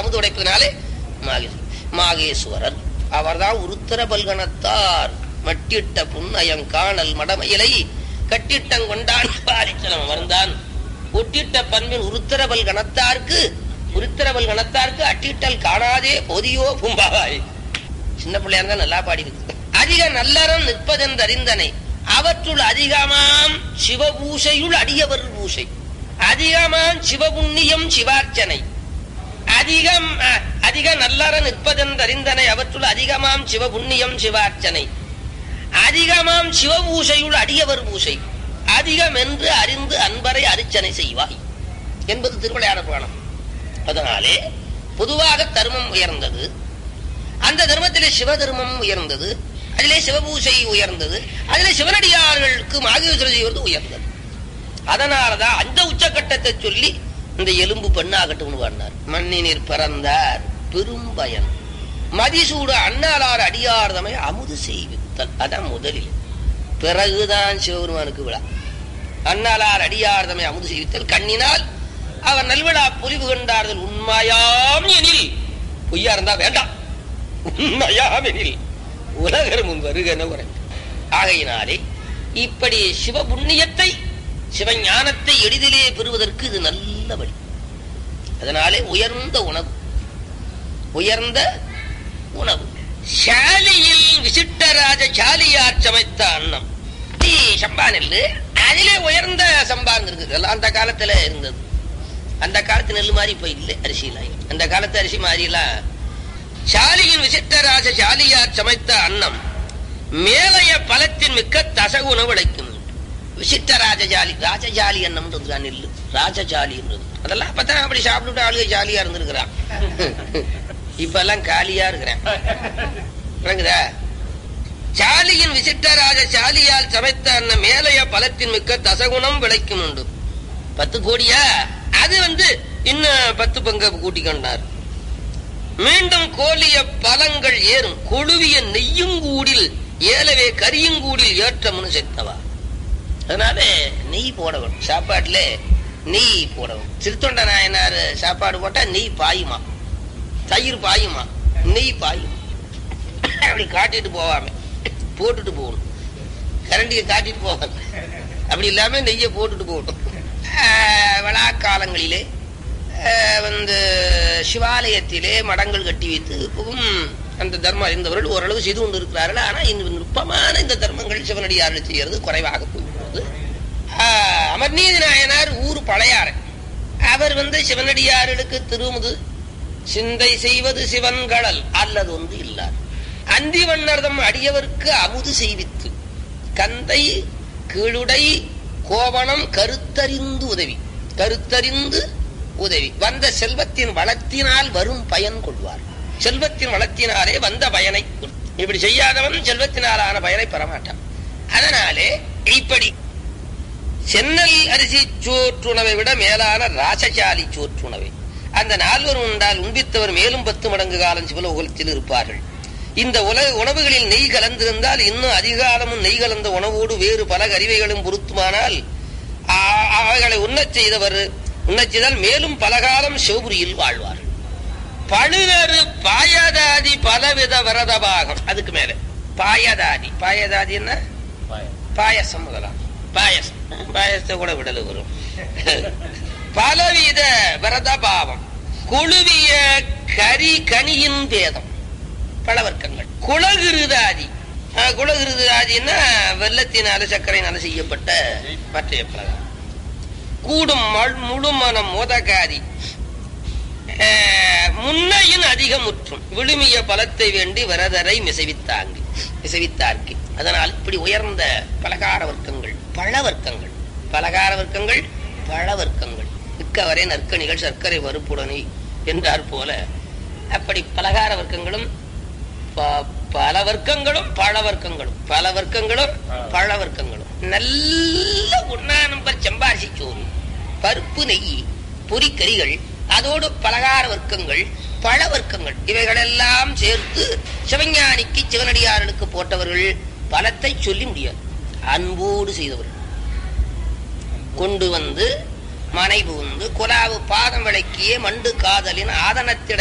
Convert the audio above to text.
அமுது உடைப்பதனாலே மாகேஸ்வரர் மாகேஸ்வரர் அவர்தான் உருத்தர பல்கணத்தார் மட்டிட்ட புன்னயங்காணல் மடமயிலை கட்டிட்டங்கொண்டான் பாரிச்சலம் அமர்ந்தான் ஒட்டிட்ட பண்பின் உருத்தரபல் கணத்தார்க்கு உருத்தரபல் கணத்தார்க்கு அட்டிட்டல் காணாதே பொதியோ பூம்பாவாய் சின்ன பிள்ளையா இருந்தா நல்லா பாடி இருக்கு அதிக நல்லறம் நிற்பதென்று அறிந்தனை அவற்றுள் அதிகமாம் சிவபூஷையுள் அடியவர் பூஷை அதிகமாம் சிவபுண்ணியம் சிவார்ச்சனை அதிகம் அஹ், அதிக நல்லற நிற்பதென்று அறிந்தனை அவற்றுள் அதிகமாம் சிவபுண்ணியம் சிவார்ச்சனை அதிகமாம் சிவபூஷையுள் அடியவர் பூஷை அதிகம் என்று அறிந்து அன்பரை அரிச்சனை செய்வாய் என்பது திருவிளையாட புராணம் அதனாலே பொதுவாக தர்மம் உயர்ந்தது அந்த தர்மத்திலே சிவ தர்மம் உயர்ந்தது அதிலே சிவபூஷை உயர்ந்தது அதிலே சிவனடியார்களுக்கு மாகேஸ்வர செய்வது உயர்ந்தது அதனாலதான் அந்த உச்சக்கட்டத்தை சொல்லி இந்த எலும்பு பெண்ணாகட்டும்னு பண்ணார் மண்ணினில் பிறந்தார் பெரும் பயன் மதிசூடு அண்ணாளார் அடியார்தமை அமுது செய்வித்தல் அதான் முதலில் பிறகுதான் சிவபெருமானுக்கு விழா அண்ணாளார் அடியார்தமை அமுது செய்வித்தல் கண்ணினால் அவர் நல்விழா பொலிவு கண்டார்கள் உண்மையாம் எனில் பொய்யா இருந்தா வேண்டாம் உண்மையாம் எனில் உலகர் முன் வருகன உரை ஆகையினாலே இப்படி சிவ புண்ணியத்தை சிவஞானத்தை எளிதிலே பெறுவதற்கு இது நல்ல வழி அதனாலே உயர்ந்த உணவு உயர்ந்த உணவு சாலியில் விசிட்டராஜ சாலியார் சமைத்த அன்னம் இது சம்பா நெல்லு அதிலே உயர்ந்த சம்பாங்க இருக்குது எல்லாம் அந்த காலத்துல இருந்தது அந்த காலத்து நெல்லு மாதிரி இப்ப இல்லை அரிசியில அந்த காலத்து அரிசி மாதிரி எல்லாம் சாலியின் விசிட்டராஜ சாலியார் சமைத்த அன்னம் மேலைய பலத்தின் மிக்க தசகுண விளைக்கும் விசிட்ட ராஜஜாலி ராஜஜாலி அன்னம் நெல்லு ராஜஜாலி அதெல்லாம் அப்பதான் அப்படி சாப்பிட்டுட்டு ஆளுக ஜாலியா இருந்திருக்கிறான் இப்ப எல்லாம் காலியா இருக்கிறேன் விளங்குதா சாலியின் விசிட்டராஜ சாலியால் சமைத்த அன்ன மேலைய பலத்தின் மிக்க தசகுணம் விளைக்கும் உண்டு பத்து கோடியா அது வந்து இன்னும் பத்து பங்கு கூட்டி கொண்டார் மீண்டும் கோலிய பலங்கள் ஏறும் கொழுவிய நெய்யுங்கூடில் ஏலவே கரியுங்கூடில் ஏற்றம்னு செத்தவா அதனால நெய் போடணும் சாப்பாட்டுல நெய் போடணும் திருத்தொண்ட நாயனார் சாப்பாடு போட்டா நெய் பாயுமா தயிர் பாயுமா நெய் பாயும் அப்படி காட்டிட்டு போவாம போட்டுட்டு போகணும் கரண்டியை காட்டிட்டு போவாங்க அப்படி இல்லாம நெய்யை போட்டுட்டு போகணும் ஆஹ் விழாக்காலங்களிலே ஆஹ் வந்து சிவாலயத்திலே மடங்கள் கட்டி வைத்து இப்பவும் அந்த தர்மம் அறிந்தவர்கள் ஓரளவு செய்து கொண்டு இருக்கிறார்கள் ஆனா இந்த நுட்பமான இந்த தர்மங்கள் சிவனடியார்கள் செய்யறது குறைவாக போகிறது ஆஹ் அமர்நீதி நாயனார் ஊர் பழையாறு அவர் வந்து சிவனடியார்களுக்கு திருமுது சிந்தை செய்வது சிவன்கடல் அல்லது ஒன்று இல்லார் அந்தி வண்ணர்தம் அடியவர்க்கு அமுது செய்வித்து கந்தை கீழுடை கோவணம் கருத்தறிந்து உதவி கருத்தறிந்து உதவி வந்த செல்வத்தின் வளத்தினால் வரும் பயன் கொள்வார் செல்வத்தின் வளத்தினாலே வந்த பயனை கொள்- இப்படி செய்யாதவன் செல்வத்தினாலான பயனை பெறமாட்டான் அதனாலே இப்படி சென்னல் அரிசி சோற்றுணவை விட மேலான ராசசாலி சோற்றுணவை அந்த நால்வர் உண்டால் உண்பித்தவர் மேலும் பத்து மடங்கு காலம் சிவலோகத்தில் இருப்பார்கள் இந்த உலக உணவுகளில் நெய் கலந்திருந்தால் இன்னும் அதிகாலமும் நெய் கலந்த உணவோடு வேறு பல கறிவைகளும் பொருத்துமானால் ஆ- அவைகளை உண்ணச் செய்தவர் உண்ணச் செய்தால் மேலும் பலகாலம் சிவபுரியில் வாழ்வார் பழுவேறு பாயதாதி பலவித வரதபாகம் அதுக்கு மேல பாயதாதி பாயதாதி என்ன பாயசம் முதலாம் பாயசம் பாயசத்தை கூட விடல வரும் பலவித விரதபாவம் குழுவிய கரி கனியின் பேதம் பழவர்க்கங்கள் குலகிருதாதி அஹ், குலகிருதாதின்னா வெள்ளத்தினால சர்க்கரையினால செய்யப்பட்ட மற்ற பலகாரம் கூடும் மல்- முழுமனம் மோதகாதி அஹ், முன்னையின் அதிகமுற்றும் விழுமிய பலத்தை வேண்டி வரதரை மிசவித்தாங்கி மிசவித்தார்க்கு அதனால் இப்படி உயர்ந்த பலகார வர்க்கங்கள் பழ வர்க்கங்கள் பலகார வர்க்கங்கள் பழ வர்க்கங்கள் மிக்கவரை நற்கனிகள் சர்க்கரை வறுப்புடனே என்றார் போல அப்படி பலகார வர்க்கங்களும் ப- பல வர்க்கங்களும் பழ வர்க்கங்களும் பல வர்க்கங்களும் பழ வர்க்கங்களும் நல்ல ஒன்னா நம்பர் செம்பாசி சோறு பருப்பு நெய் பொரிக்கறிகள் அதோடு பலகார வர்க்கங்கள் பழ வர்க்கங்கள் இவைகளெல்லாம் சேர்த்து சிவஞானிக்கு சிவனடியார்களுக்கு போட்டவர்கள் பலத்தை சொல்லி முடியாது அன்போடு செய்தவர்கள் கொண்டு வந்து மனை புகுந்து குலாவு பாதம் விளக்கிய மண்டு காதலின் ஆதனத்திட